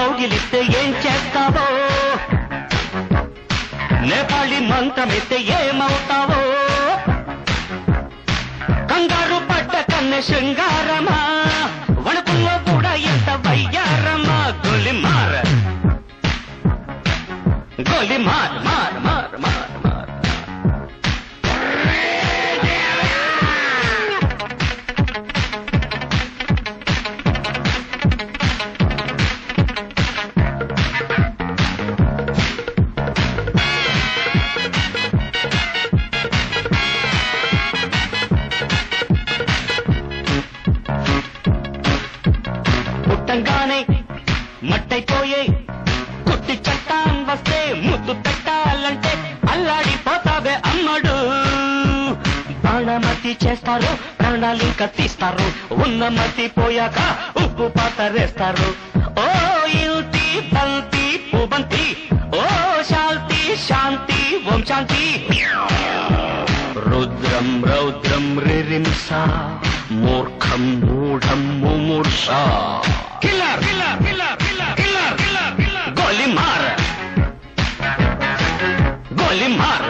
కౌగిలిస్తే ఏం చేస్తావో నేపాళి మంత్రమిస్తే ఏమవుతావో కంగారు పడ్డ కన్నె శృంగారమా వణుకుల్లో కూడా ఎంత వయ్యారమా గొలి మార గొలి మార మార మార మార మార పుట్టంగానే మట్టైపోయే కుట్టి చట్టాన్ వస్తే ముద్దు పెట్టాలంటే అల్లాడిపోతావే అమ్మడు ప్రాణమతి చేస్తారు ప్రాణాలు కత్తిస్తారు ఉన్న మతి పోయాక ఉప్పు పాతరేస్తారు ఓ యుతి బంతి పుబంతి ఓ శాంతి శాంతి ఓం శాంతి రుద్రం రౌద్రం రిరింస మూర్ఖం మూఢం ముమూర్ష killer killer killer killer killer killer killer గోలి మార్ గోలి మార్